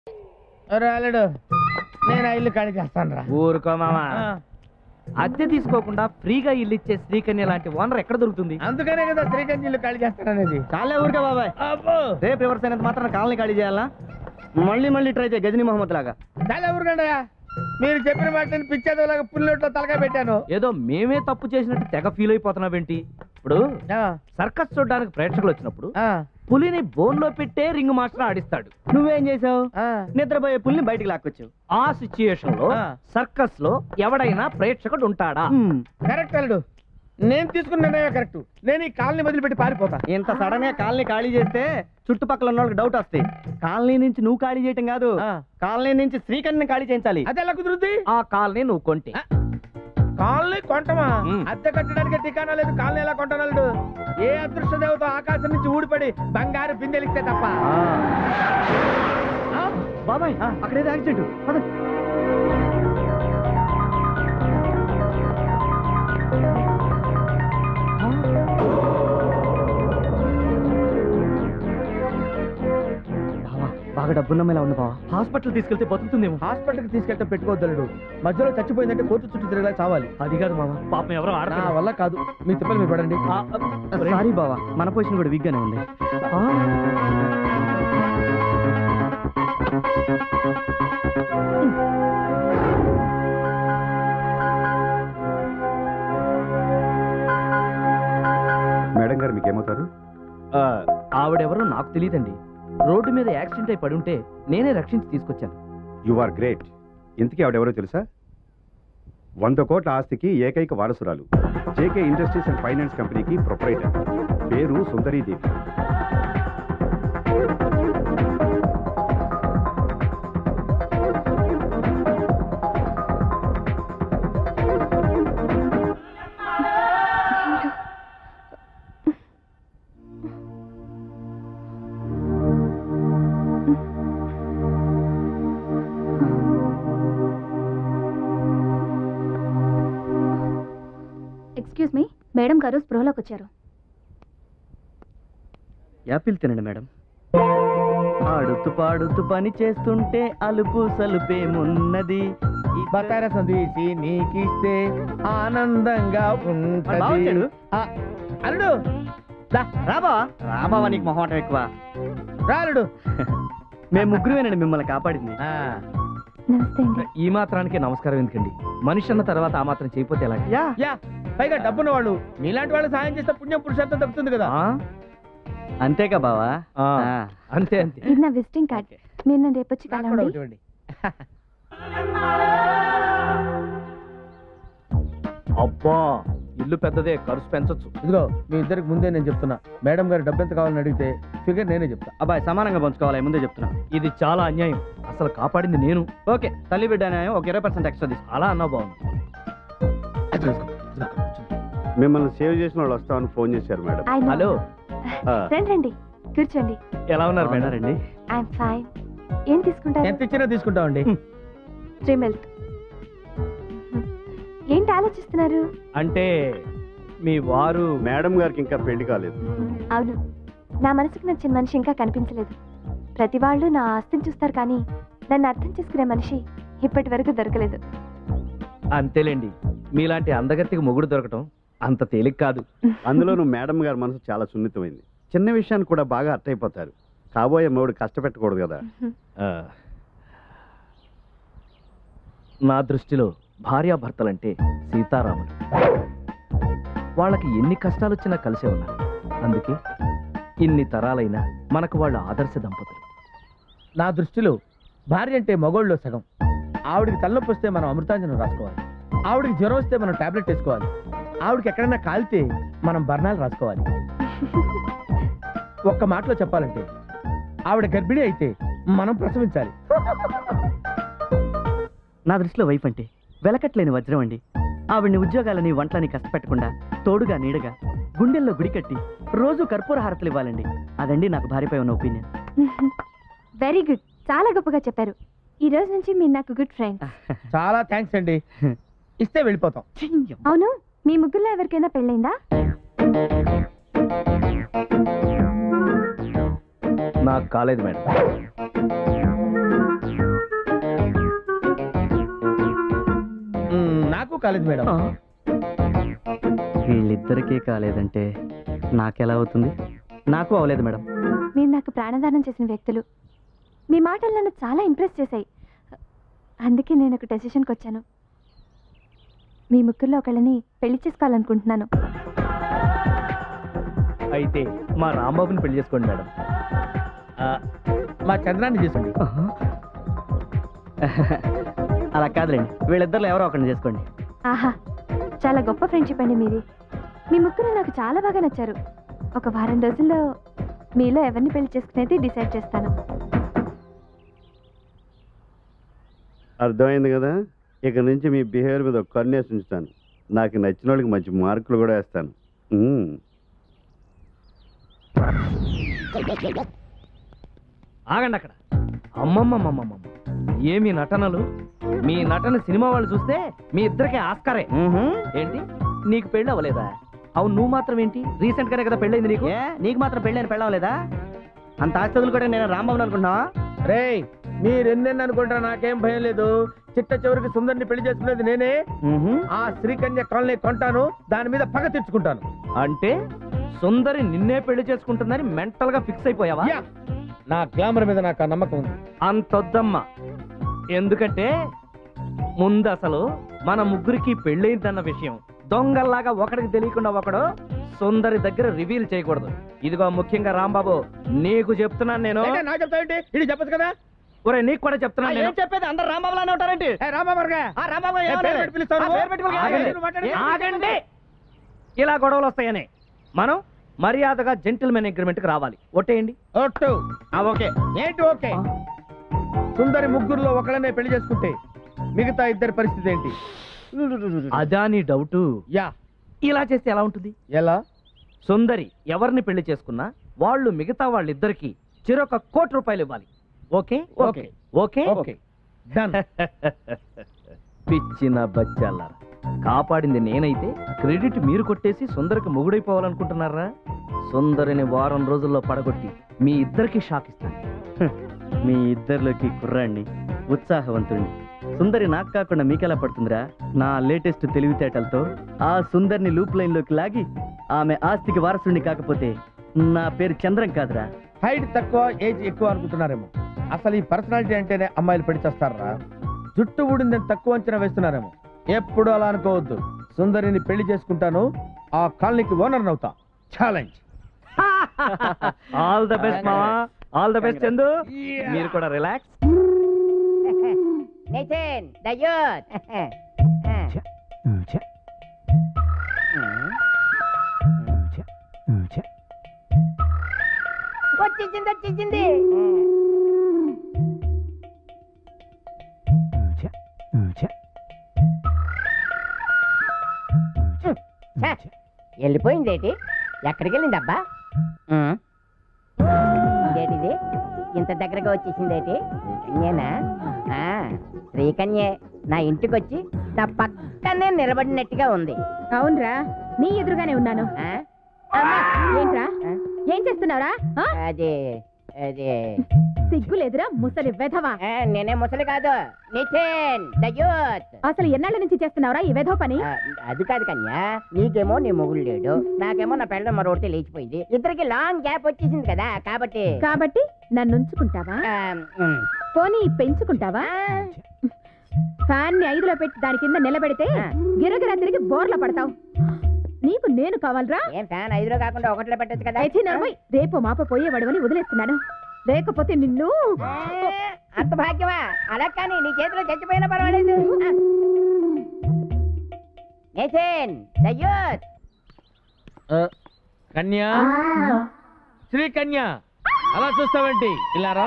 రాలేడు నేను ఆ ఇల్లు ఖాళీ చేస్తాను రా ఊరుకో మామా అద్దె తీసుకోకుండా ఫ్రీగా ఇల్లు ఇచ్చే శ్రీకన్య లాంటి ఓనర్ ఎక్కడ దొరుకుతుంది అందుకనే కదా శ్రీకాంత్ ఇల్లు ఖాళీ చేస్తాననేది చాలే ఊరికే బాబాయ్ అబ్బో రేపు రివర్స్ అయినంత మాత్రం కాలనీ ఖాళీ చేయాలా మళ్ళీ మళ్ళీ ట్రై చేయి గజనీ మహమ్మద్ లాగా చాలా ఊరుకండయా మీరు చెప్పిన మాటని పిచ్చేదోలాగా పుల్లొట్లో తలగా పెట్టాను ఏదో మేమే తప్పు చేసినట్టు తెగ ఫీల్ అయిపోతున్నావేంటి ఇప్పుడు ఆ, సర్కస్ చూడడానికి ప్రేక్షకులు వచ్చినప్పుడు ఆ, పులిని బోన్ లో పెట్టే రింగ్ మాస్టర్ ఆడిస్తాడు నువ్వేం చేసావు ఆ. నిద్రపోయే పుల్ని బయటికి లాక్కొచ్చావు ఆ సిచ్యుయేషన్ లో ఆ. సర్కస్ లో ఎవడైనా ప్రేక్షకుడు ఉంటాడా హ్మ్. కరెక్ట్ అల్లుడు నేను తీసుకున్న నిర్ణయం కరెక్ట్ నేను ఈ కాలనీ వదిలిపెట్టి పారిపోతా ఇంత సడన్ గా కాలనీ ఖాళీ చేస్తే చుట్టుపక్కల ఉన్న వాళ్ళకి డౌట్ వస్తాయి కాలనీ నుంచి నువ్వు ఖాళీ చేయటం కాదు ఆ. కాలనీ నుంచి శ్రీకర్ణిని ఖాళీ చేయించాలి అది ఎలా కుదురుద్ది ఆ కాల్ని నువ్వు కొంటే ఆ. కాలనీ కొంటమా మ్. అద్దె కట్టడానికి ఠికానా లేదు కాలనీ ఎలా కొంటానల్లుడు ఏ అదృష్ట దేవత ఆకాశం నుంచి ఊడిపడి బంగారు బిందెలిస్తే తప్ప ఆ? బాబాయ్ అక్కడేదో యాక్సిడెంట్ పద. బావా, బాగా డబ్బున్నమ్మేలా ఉంది బావా హాస్పిటల్ తీసుకెళ్తే బతుకుతుందేమో హాస్పిటల్కి తీసుకెళ్తే పెట్టుకోవద్దలుడు మధ్యలో చచ్చిపోయిందంటే కోర్టు చుట్టూ తిరగలా చావాలి అది కాదు మామ పాపం ఎవరో నా ఆడపిల్ల. వల్ల కాదు మీ తిప్పలు మీరు పడండి ఆ, ఆ, ఒరేయ్. సారీ బావా మన పొజిషన్ కూడా వీక్ గానే ఉంది ఆ. మేడం గారు మీకు ఏమవుతారు ఆ, ఆవిడెవరో నాకు తెలియదండి రోడ్డు మీద యాక్సిడెంట్ అయి పడుంటే నేనే రక్షించి తీసుకొచ్చాను యు ఆర్ గ్రేట్ ఇంతకీ ఆవిడెవరో తెలుసా వంద కోట్ల ఆస్తికి ఏకైక వారసురాలు జేకే ఇండస్ట్రీస్ అండ్ ఫైనాన్స్ కంపెనీకి ప్రొపరేటర్ పేరు సుందరీదేవి ఎక్స్క్యూజ్ మీ మేడం గారు స్పృహలోకి వచ్చారు యాపిల్ తినండి మేడం ఆడుతూ పాడుతూ పని చేస్తుంటే అలుపు సలుపేమున్నది ఈ బకార సందీసి నీకిస్తే ఆనందంగా మరి బావ వచ్చాడు? ఉంటది ఆ, అల్లుడు దా, రాబా రాబావా నీకు మొహమాటం ఎక్కువ రా అల్లుడు మేము ముగ్గురువేనండి మిమ్మల్ని కాపాడింది ఆ, నమస్తే అండి ఈ మాత్రానికి నమస్కారం ఎందుకండి మనిషి అన్న తర్వాత ఆ మాత్రం చేయకపోతే ఎలా యా యా పైగా డబ్బున్న వాళ్ళు మీలాంటి వాళ్ళు సాయం చేస్తే పుణ్యం పురుషార్థం దక్కుతుంది కదా ఆ? అంతేగా బావా ఆ, ఆ. అంతే అంతే ఇది నా విజిటింగ్ కార్డ్ మీరు నన్ను రేపు వచ్చి నాకు కూడా కలండి ఒకటి ఇవ్వండి. అబ్బా ఇల్లు పెద్దదే ఖర్చు పెంచొచ్చు ఇదిగో మీ ఇద్దరికి ముందే నేను చెప్తున్నా మేడం గారు డబ్బు ఎంత కావాలని అడిగితే ఫిగర్ నేనే చెప్తా అబ్బాయి సమానంగా పంచుకోవాలి ముందే చెప్తున్నా ఇది చాలా అన్యాయం అసలు కాపాడింది నేను ఓకే తల్లి బిడ్డ న్యాయం ఒక ఇరవై పర్సెంట్ ఎక్స్ట్రా తీసుకో అలా అన్నా బాగుంది అది తీసుకో, ఇదిగో, కూర్చో. మిమ్మల్ని సేవ్ చేసిన వాళ్ళు వస్తామని ఫోన్ చేశారు మేడం I know. హలో ఆ, రండి రండి కూర్చోండి ఎలా ఉన్నారు మేడం బాగున్నారండి ఐఎమ్ ఫైన్ ఏం తీసుకుంటారు ఎంత ఇచ్చినా తీసుకుంటామండి త్రీ మిల్క్ ఏంటి ఆలోచిస్తున్నారు అంటే మీ వారు మేడం గారికి ఇంకా పెళ్లి కాలేదు అవును నా మనసుకు నచ్చిన మనిషి ఇంకా కనిపించలేదు ప్రతి వాళ్ళు నా ఆస్తిని చూస్తారు కానీ నన్ను అర్థం చేసుకునే మనిషి ఇప్పటి వరకు దొరకలేదు అంతేలేండి మీలాంటి అందగత్తికి మొగుడు దొరకటం అంత తేలిక కాదు అందులోనూ మేడం గారి మనసు చాలా సున్నితమైంది చిన్న విషయాన్ని కూడా బాగా అర్థైపోతారు కాబోయే మూడు కష్టపెట్టకూడదు కదా ఆ, నా దృష్టిలో భార్యాభర్తలంటే సీతారాములు వాళ్ళకి ఎన్ని కష్టాలు వచ్చినా కలిసే ఉన్నారు అందుకే ఇన్ని తరాలైనా మనకు వాళ్ళు ఆదర్శ దంపతులు నా దృష్టిలో భార్య అంటే మగోళ్ళలో సగం ఆవిడికి తలనొప్పి వస్తే మనం అమృతాంజనం రాసుకోవాలి ఆవిడికి జ్వరం వస్తే మనం టాబ్లెట్ వేసుకోవాలి ఆవిడకి ఎక్కడైనా కాలితే మనం బర్ణాలు రాసుకోవాలి ఒక్క మాటలో చెప్పాలంటే ఆవిడ గర్భిణి అయితే మనం ప్రసవించాలి నా దృష్టిలో వైఫ్ అంటే వెలకట్లేని వజ్రం అండి ఆవిడ్ని ఉద్యోగాలని వంటలని కష్టపెట్టకుండా తోడుగా నీడగా గుండెల్లో గుడి కట్టి రోజు కర్పూర హారతలు ఇవ్వాలండి అదండి నాకు భార్యపై ఉన్న ఒపీనియన్ వెరీ గుడ్ చాలా గొప్పగా చెప్పారు ఈ రోజు నుంచి మీరు నాకు గుడ్ ఫ్రెండ్ చాలా థ్యాంక్స్ అండి ఇస్తే వెళ్ళిపోతాం అవును మీ ముగ్గురులో ఎవరికైనా పెళ్ళైందా నాకు కాలేదు మేడం కాలేదు మేడం వీళ్ళిద్దరికీ కాలేదంటే నాకెలా అవుతుంది నాకు అవలేదు మేడం మీరు నాకు ప్రాణదానం చేసిన వ్యక్తులు మీ మాటలు నన్ను చాలా ఇంప్రెస్ చేశాయి అందుకే నేను ఒక డెసిషన్కి వచ్చాను మీ ముగ్గురులో ఒకళ్ళని పెళ్లి చేసుకోవాలనుకుంటున్నాను అయితే మా రాంబాబుని పెళ్లి చేసుకోండి మేడం ఆ, మా చంద్రాన్ని చేసుకోండి అలా కాదులేండి వీళ్ళిద్దరిలో ఎవరో ఒకరిని చేసుకోండి ఆహా చాలా గొప్ప ఫ్రెండ్షిప్ అండి మీది మీ ముగ్గురు నాకు చాలా బాగా నచ్చారు ఒక వారం రోజుల్లో మీలో ఎవరిని పెళ్లి చేసుకునేది డిసైడ్ చేస్తాను అర్థమైంది కదా ఇక నుంచి మీ బిహేవియర్ మీద ఒక కన్నేసి ఉంచుతాను నాకు నచ్చిన వాళ్ళకి మంచి మార్కులు కూడా వేస్తాను ఉమ్. ఆగండి అక్కడ అమ్మమ్మమ్మమ్మమ్మ ఏమి నటనలు మీ నటన సినిమా వాళ్ళు చూస్తే మీ ఇద్దరికి ఆస్కారే ఏంటి నీకు పెళ్ళి అవ్వలేదా అవును నువ్వు మాత్రం ఏంటి రీసెంట్ గానే కదా పెళ్ళైంది నీకు ఏ నీకు మాత్రం పెళ్ళని పెళ్ళవలేదా అంత ఆస్తులు కూడా నేను రాంబాబుని అనుకుంటున్నావా రేయ్ మీరు ఎన్నెన్ని అనుకుంటారా నాకేం భయం లేదు చిట్ట చివరికి సుందరిని పెళ్లి చేసుకునేది నేనే ఆ శ్రీకన్య కాలనీ కొంటాను దాని మీద పగ తెచ్చుకుంటాను అంటే సుందరి నిన్నే పెళ్లి చేసుకుంటుందని మెంటల్ గా ఫిక్స్ అయిపోయావా యా. నా గ్లామర్ మీద నాకు ఆ నమ్మకం ఉంది అంతొద్దమ్మా ఎందుకంటే ముందు అసలు మన ముగ్గురికి పెళ్ళైందన్న విషయం దొంగల్లాగా ఒకడికి తెలియకుండా ఒకడు సుందరి దగ్గర రివీల్ చేయకూడదు ఇదిగో ముఖ్యంగా రాంబాబు నీకు చెప్తున్నాను నేను ఏంటి నాకు చెప్తావేంటి ఇది చెప్పచ్చు కదా ఒరే నీకు కూడా చెప్తున్నాను నేను చెప్పేది అందరు రాంబాబులానే ఉంటారంటే ఏ రామాబర్గా ఆ రాంబాబు ఏ, పేరు పెట్టి పిలుస్తావు నువ్వు? ఆ, పేరు పెట్టి పిలుస్తావు. ఆగండి, నువ్వు మాట్లాడు. ఆగండి ఇలా గొడవలు వస్తాయని మనం మర్యాదగా జెంటిల్మెన్ అగ్రిమెంట్ కి రావాలి ఒట్టేయండి ఒట్టు ఆ, ఓకే ఏంటి ఓకే సుందరి ముగ్గురులో ఒకళ్ళనే పెళ్లి చేసుకుంటే మిగతా ఇద్దరి పరిస్థితి ఏంటి అదా నీ డౌట్ యా ఇలా చేస్తే ఎలా ఉంటుంది ఎలా సుందరి ఎవరిని పెళ్లి చేసుకున్నా వాళ్ళు మిగతా వాళ్ళిద్దరికి చిరొక కోటి రూపాయలు ఇవ్వాలి okay okay. Okay okay done పిచ్చిన బచ్చాలారా కాపాడింది నేనైతే క్రెడిట్ మీరు కొట్టేసి సుందరికి మొగుడైపోవాలనుకుంటున్నారా సుందరిని వారం రోజుల్లో పడగొట్టి మీ ఇద్దరికి షాక్ ఇస్తాను మీ ఇద్దరిలోకి కుర్రాణ్ణి ఉత్సాహవంతుణ్ణి సుందరి నాకు కాకుండా మీకెలా పడుతుందిరా నా లేటెస్ట్ తెలివితేటలతో ఆ సుందరిని లూప్ లైన్ లోకి లాగి ఆమె ఆస్తికి వారసుడిని కాకపోతే నా పేరు చంద్రం కాదురా హైట్ తక్కువ ఏజ్ ఎక్కువ అనుకుంటున్నారేమో అసలు ఈ పర్సనాలిటీ అంటేనే అమ్మాయిలు పెళ్లి చేస్తారా జుట్టు ఊడిందని తక్కువ అంచనా వేస్తున్నారేమో ఎప్పుడు అలా అనుకోవద్దు సుందరిని పెళ్లి చేసుకుంటాను ఆ కాలనీకి ఓనర్ అవుతా ఛాలెంజ్ ఆల్ ద బెస్ట్ మావా ఆల్ ద బెస్ట్ చందు మీరు కూడా రిలాక్స్ Nathan, the youth. వచ్చేసింది వచ్చేసింది వెళ్ళిపోయిందేటి ఎక్కడికి వెళ్ళింది అబ్బా ఇదేటిది ఇంత దగ్గరగా వచ్చేసిందేటి శ్రీకన్యేనా ఆ, శ్రీకన్యే నా ఇంటికి వచ్చి నా పక్కనే నిలబడినట్టుగా ఉంది అవునరా నీ ఎదురుగానే ఉన్నాను ఆ? అమ్మా! ఏంట్రా ఆ? ఏం చేస్తున్నావురా ఆ? అది అది సిగ్గులేదురా ముసలి వెధవా ఆ, నేనే ముసలి కాదు నితిన్ ద యూత్ అసలు ఎన్నాళ్ళ నుంచి చేస్తున్నావురా ఈ వెధవ పని ఆ, అది కాదు కన్యా నీకేమో నీ మొగుడు లేడు నాకేమో నా పెళ్ళ మరొకటి లేచిపోయింది ఇద్దరికి లాంగ్ గ్యాప్ వచ్చేసింది కదా కాబట్టి కాబట్టి నన్ను ఉంచుకుంటావా ఆ, ఉమ్. పోనీ పెంచుకుంటావా ఆ, ఫ్యాన్ ని ఐదులో పెట్టి దాని కింద నిలబెడితే ఆ. గిరగిరా తిరిగి బోర్ల పడతావు నీకు నేను కావాలరా ఏం ఫ్యాన్ ఐదులో కాకుండా ఒకటిలో పెట్టచ్చు కదా అయితే నర్మయ్ రేపు మాప పోయేవాడవని వదిలేస్తున్నాను లేకపోతే నిన్ను ఆ, అంత భాగ్యమా అలా కానీ నీ చేతిలో చచ్చిపోయినా పర్వాలేదు ఆ. నితిన్ ద యూత్ కన్యా శ్రీ కన్యా అలా చూస్తావేంటి ఇలారా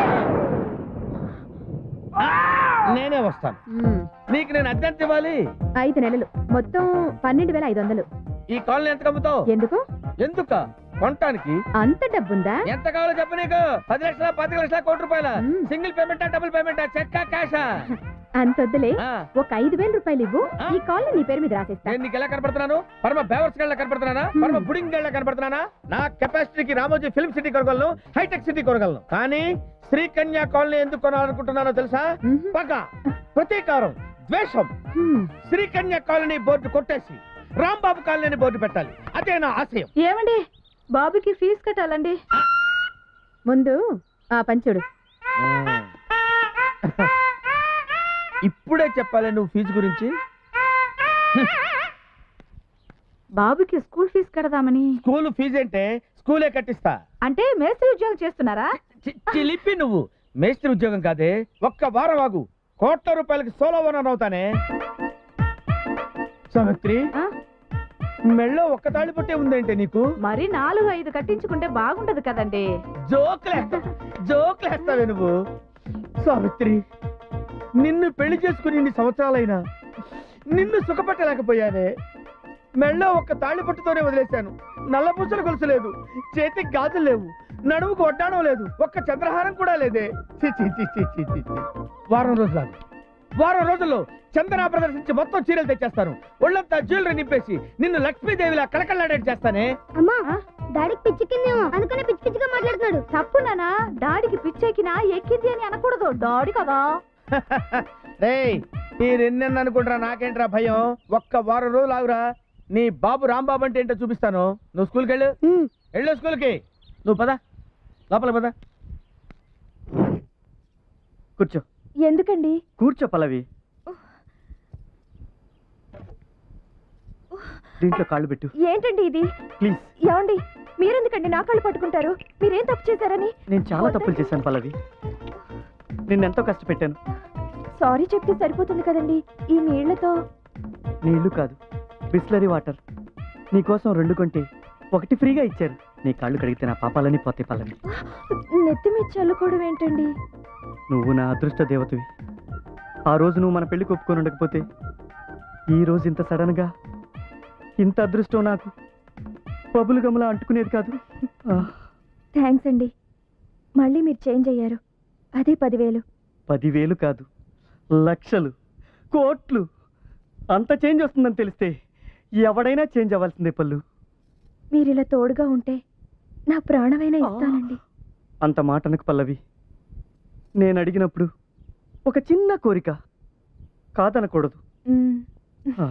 నేనే వస్తాను మ్మ్. నీకు నేను అద్దెంత ఇవ్వాలి ఐదు నెలలు మొత్తం పన్నెండు వేల ఐదు వందలు ఈ కాలనీ ఎంత కమ్ముతావు ఎందుకు ఎందుక కొనటానికి అంత డబ్బుందా ఎంత కావాలో చెప్పు నీకు పది లక్షల పది లక్షల కోటి రూపాయల మ్మ్. సింగిల్ పేమెంటా డబుల్ పేమెంటా చెక్కా క్యాషా అంతొద్దులే ఆ, ఒక ఐదు వేల రూపాయలు ఇవ్వు ఆ? ఈ కాల్ నీ పేరు మీద రాసిస్తా నేను నీకు ఎలా కనపడుతున్నాను పరమ బేవర్స్ గళ్ళ కనపడుతున్నానా పరమ బుడింగ్ గళ్ళ కనపడుతున్నానా నా కెపాసిటీకి రామోజీ ఫిల్మ్ సిటీ కొనగలను హైటెక్ సిటీ కొనగలను కానీ శ్రీ కన్యా కాలనీ ఎందుకు కొనాలనుకుంటున్నానో తెలుసా మ్మ్. పగ ప్రతీకారం ద్వేషం హ్మ్. శ్రీకన్య కాలనీ బోర్డు కొట్టేసి రాంబాబు కాలనీ బోర్డు పెట్టాలి అదే నా ఆశయం ఏమండి బాబుకి ఫీజు కట్టాలండి ముందు ఆ పంచుడు ఇప్పుడే చెప్పాలి నువ్వు ఫీజు గురించి బాబుకి స్కూల్ ఫీజు కడదామని స్కూల్ ఫీజు అంటే స్కూలే కట్టిస్తా అంటే మేస్త్రి ఉద్యోగం చేస్తున్నారా చి- చిలిపి నువ్వు మేస్త్రి ఉద్యోగం కాదే ఒక్క వారం ఆగు కోట్ల రూపాయలకి సోలో ఓనర్ అవుతానే సావిత్రి ఆ? మెళ్ళో ఒక్క తాళి పుట్టే ఉందంటే నీకు మరి నాలుగు ఐదు కట్టించుకుంటే బాగుంటది కదండి జోకులేస్తా జోకులేస్తావే నువ్వు సావిత్రి నిన్ను పెళ్లి చేసుకుని ఇన్ని సంవత్సరాలైనా నిన్ను సుఖపెట్టలేకపోయానే మెళ్ళో ఒక్క తాళి పట్టుతోనే వదిలేశాను నల్లపూసలు గొలుసు లేదు చేతికి గాజులు లేవు నడుముకు వడ్డాణం లేదు ఒక్క చంద్రహారం కూడా లేదే ఛీ, ఛీ, ఛీ, ఛీ, ఛీ, ఛీ, ఛీ. వారం రోజులు ఆగు. వారం రోజుల్లో చందన ప్రదర్శించి మొత్తం చీరలు తెచ్చేస్తాను ఒళ్ళంతా జ్యువెలరీ నింపేసి నిన్ను లక్ష్మీదేవిలా కళకళలాడేట్ చేస్తానే అమ్మా డాడీకి పిచ్చికిందేమో అందుకనే పిచ్చి పిచ్చిగా మాట్లాడుతున్నాడు తప్పు నానా డాడీకి పిచ్చెక్కినా ఎక్కింది అని అనకూడదు డాడీ కదా రేయ్ మీరు ఎన్నెన్న అనుకుంటారా నాకేంట్రా భయం ఒక్క వారం రోజులు ఆగురా నీ బాబు రాంబాబు అంటే ఏంటో చూపిస్తాను నువ్వు స్కూల్కి వెళ్ళు వెళ్ళు స్కూల్కి నువ్వు పద లోపల పద కూర్చో ఎందుకండి కూర్చో పల్లవి దీంట్లో కాళ్ళు పెట్టు ఏంటండి ఇది ప్లీజ్ ఏమండి మీరెందుకండి నా కళ్ళు పట్టుకుంటారు మీరేం తప్పు చేశారని నేను చాలా తప్పులు చేశాను పల్లవి నిన్నెంతో కష్టపెట్టాను సారీ చెప్తే సరిపోతుంది కదండి ఈ నీళ్లతో నీళ్లు కాదు బిస్లరీ వాటర్ నీకోసం రెండు కొంటే ఒకటి ఫ్రీగా ఇచ్చారు నీ కాళ్ళు కడిగితే నా పాపాలని పోతే పల్లవి నెత్తి మీద చల్లుకోవడం ఏంటండి నువ్వు నా అదృష్ట దేవతవి ఆ రోజు నువ్వు మన పెళ్లికి ఒప్పుకొని ఉండకపోతే ఈ రోజు ఇంత సడన్గా ఇంత అదృష్టం నాకు పబులు గమలా అంటుకునేది కాదు ఆ, థ్యాంక్స్ అండి మళ్ళీ మీరు చేంజ్ అయ్యారు అదే పదివేలు పదివేలు కాదు లక్షలు కోట్లు అంత చేంజ్ వస్తుందని తెలిస్తే ఎవడైనా చేంజ్ అవ్వాల్సిందే పళ్ళు మీరు ఇలా తోడుగా ఉంటే నా ప్రాణమైనా ఇస్తానండి అంత మాటనకు పల్లవి నేను అడిగినప్పుడు ఒక చిన్న కోరిక కాదనకూడదు మ్మ్. ఆ.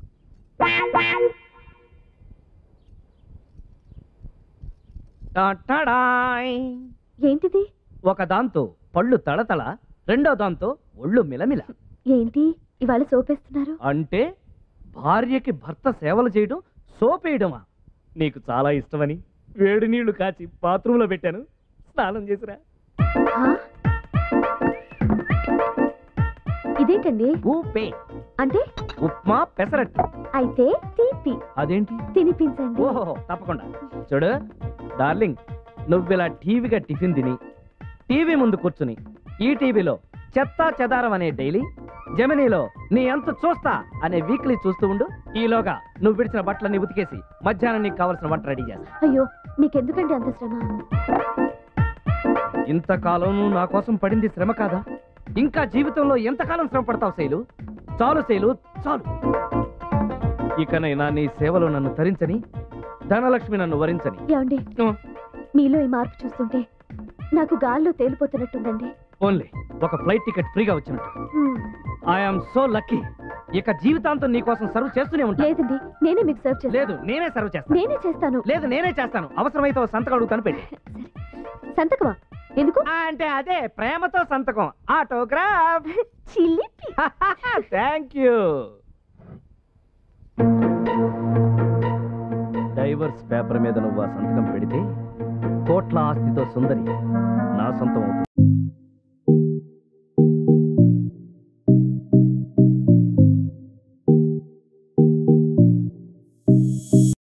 టాటాడాయ్. ఏంటిది ఒక దాంతో పళ్ళు తళతళ రెండో దాంతో ఒళ్ళు మిలమిల ఏంటి ఇవాళ సోపేస్తున్నారు అంటే భార్యకి భర్త సేవలు చేయడం సోపేయడమా నీకు చాలా ఇష్టమని వేడి నీళ్లు కాచి బాత్రూంలో పెట్టాను స్నానం చేసిరా ఆ? ఇదేంటండి ఊపే అంటే ఉప్మా పెసరట్టు అయితే తీపి అదేంటి తినిపించండి ఓహో తప్పకుండా చూడు డార్లింగ్ నువ్విలా టీవీగా టిఫిన్ తిని టీవీ ముందు కూర్చుని ఈ టీవీలో చెత్తా చెదారం అనే డైలీ జమినీలో నీ ఎంత చూస్తా అనే వీక్లీ చూస్తూ ఉండు ఈలోగా నువ్వు విడిచిన బట్టలన్నీ ఉతికేసి మధ్యాహ్నం నీకు కావలసిన వంట రెడీ చేస్తా అయ్యో మీకెందుకండి అంత శ్రమ ఇంతకాలం నువ్వు నా కోసం పడింది శ్రమ కాదా ఇంకా జీవితంలో ఎంతకాలం శ్రమ పడతావు శైలు చాలు శైలు చాలు ఇకనైనా నీ సేవలో నన్ను తరించని ధనలక్ష్మి నన్ను వరించని ఏమండి ఉం. మీలో ఈ మార్పు చూస్తుంటే నాకు గాల్లో తేలిపోతున్నట్టుందండి ఓన్లీ ఒక ఫ్లైట్ టికెట్ ఫ్రీగా వచ్చినట్టు మ్మ్. ఐఎమ్ సో లక్కీ ఇక జీవితాంతం నీ కోసం సర్వ్ చేస్తూనే ఉంటా లేదండి నేనే మీకు సర్వ్ చేస్తాను లేదు నేనే సర్వ్ చేస్తాను నేనే చేస్తాను లేదు నేనే చేస్తాను అవసరమైతే ఓ సంతకం అడుగుతాను పెట్టి సంతకమా ఎందుకు అంటే అదే ప్రేమతో సంతకం ఆటోగ్రాఫ్ చిల్లిపి థ్యాంక్ యూ డైవర్స్ పేపర్ మీద నువ్వు ఆ సంతకం పెడితే కోట్ల ఆస్తితో సుందరి నా సొంతం అవుతుంది